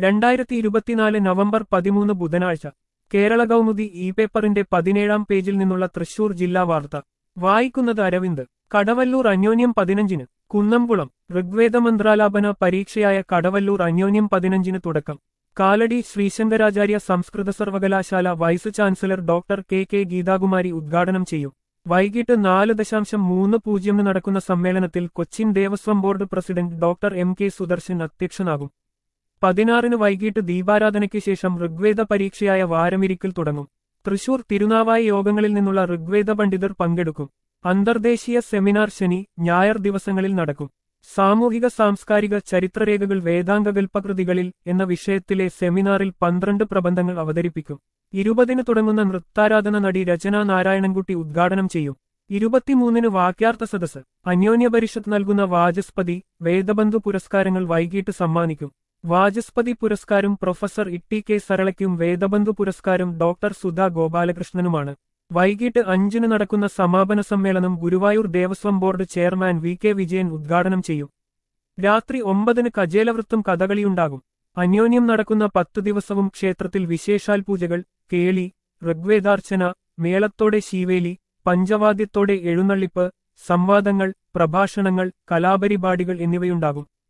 രണ്ടായിരത്തി ഇരുപത്തിനാല് നവംബർ പതിമൂന്ന് ബുധനാഴ്ച കേരള കൗമുദി ഇ പേപ്പറിന്റെ പതിനേഴാം പേജിൽ നിന്നുള്ള തൃശൂർ ജില്ലാ വാർത്ത വായിക്കുന്നത് അരവിന്ദ് കടവല്ലൂർ അന്യോന്യം പതിനഞ്ചിന് കുന്നംകുളം ഋഗ്വേദ മന്ത്രാലാപന പരീക്ഷയായ കടവല്ലൂർ അന്യോന്യം പതിനഞ്ചിന് തുടക്കം കാലടി ശ്രീശങ്കരാചാര്യ സംസ്കൃത സർവകലാശാല vice chancellor doctor K K Geethakumari ഉദ്ഘാടനം ചെയ്യും വൈകിട്ട് നാല് ദശാംശം മൂന്ന് പൂജ്യമിന് നടക്കുന്ന സമ്മേളനത്തിൽ Cochin Devaswom board president doctor M K Sudarshan അധ്യക്ഷനാകും പതിനാറിന് വൈകിട്ട് ദീപാരാധനയ്ക്ക് ശേഷം ഋഗ്വേദ പരീക്ഷയായ വാരമിരിക്കൽ തുടങ്ങും തൃശൂർ തിരുനാവായ യോഗങ്ങളിൽ നിന്നുള്ള ഋഗ്വേദ പണ്ഡിതർ പങ്കെടുക്കും അന്തർദേശീയ സെമിനാർ ശനി ഞായർ ദിവസങ്ങളിൽ നടക്കും സാമൂഹിക സാംസ്കാരിക ചരിത്രരേഖകൾ വേദാംഗകൽപകൃതികളിൽ എന്ന വിഷയത്തിലെ സെമിനാറിൽ പന്ത്രണ്ട് പ്രബന്ധങ്ങൾ അവതരിപ്പിക്കും ഇരുപതിന് തുടങ്ങുന്ന നൃത്താരാധന നടി രചന നാരായണൻകുട്ടി ഉദ്ഘാടനം ചെയ്യും ഇരുപത്തിമൂന്നിന് വാക്യാർത്ഥ സദസ് അന്യോന്യ പരിഷത്ത് നൽകുന്ന വാചസ്പതി വേദബന്ധു പുരസ്കാരങ്ങൾ വൈകിട്ട് സമ്മാനിക്കും വാചസ്പതി പുരസ്കാരം പ്രൊഫസർ ഇട്ടി കെ സരളയ്ക്കും വേദബന്ധു പുരസ്കാരം ഡോക്ടർ സുധാ ഗോപാലകൃഷ്ണനുമാണ് വൈകിട്ട് അഞ്ചിന് നടക്കുന്ന സമാപന സമ്മേളനം ഗുരുവായൂർ ദേവസ്വം ബോർഡ് ചെയർമാൻ വി കെ വിജയൻ ഉദ്ഘാടനം ചെയ്യും രാത്രി ഒമ്പതിന് കജേലവൃത്തം കഥകളിയുണ്ടാകും അന്യോന്യം നടക്കുന്ന പത്തു ദിവസവും ക്ഷേത്രത്തിൽ വിശേഷാൽ പൂജകൾ കേളി ഋഗ്വേദാർച്ചന മേളത്തോടെ ശീവേലി പഞ്ചവാദ്യത്തോടെ എഴുന്നള്ളിപ്പ് സംവാദങ്ങൾ പ്രഭാഷണങ്ങൾ കലാപരിപാടികൾ എന്നിവയുണ്ടാകും